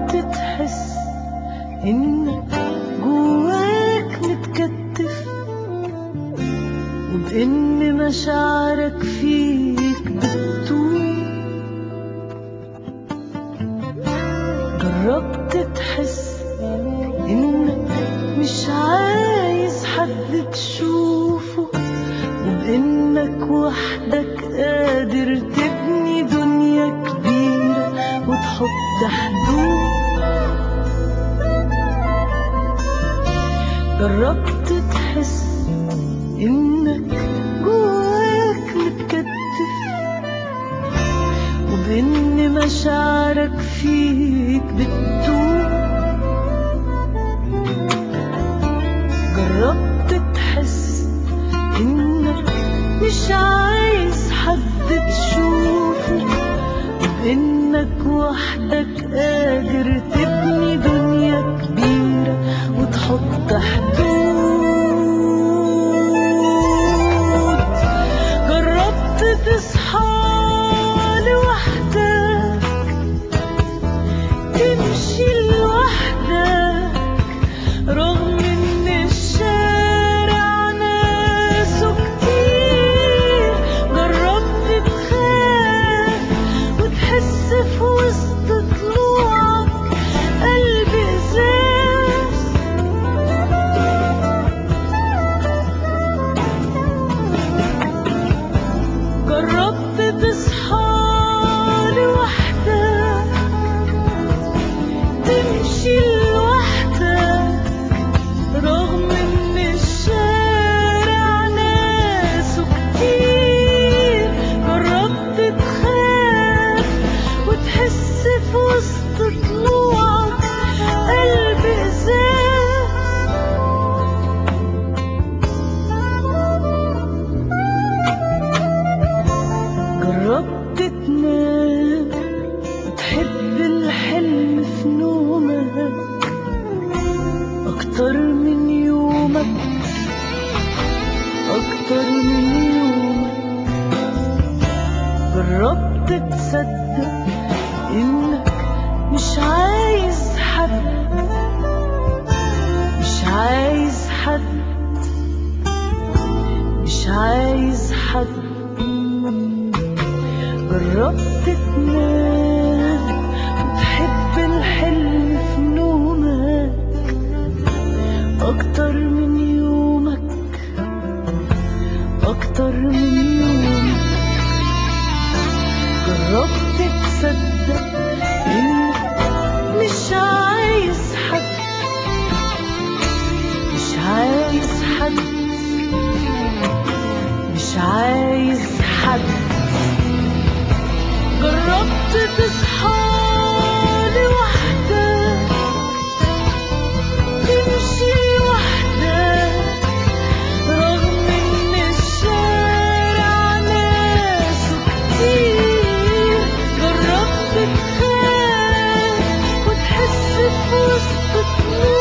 جربت تحس إنك جواك متكتف وبإن مشاعرك فيك بتطول جربت تحس إنك مش عايز حد تشوفه وبإنك وحدك قادر تبني دنيا كبيرة وتحط حدود جربت تحس إنك جواك متكتف وبإن مشاعرك فيك بتدوب جربت تحس إنك مش عايز حد تشوفه وبإنك وحدك قادر تبني دنيا كبيرة وتحط حدود جربت تصحى لوحدك تمشي لوحدك رغم ان الشارع ناسه كتير جربت تخاف وتحس في وسط طلوعك قلب ازاز جربت تصحى لوحدك تمشي لوحدك رغم ان الشارع ناسه كتير جربت تخاف وتحس في وسط طلوعك قلب ازاز جربت تنام وتحب الحلم في نومك أكتر من يومك أكتر من يومك جربت تصدق إنك مش عايز حد مش عايز حد مش عايز حد جربت تنام وتحب الحلم في نومك أكتر من يومك أكتر من يومك جربت تصدق إنك مش عايز حد مش عايز حد مش عايز حد جربت تصحى لوحدك تمشي لوحدك رغم ان الشارع ناسه كتير جربت تخاف وتحس في وسط طلوعك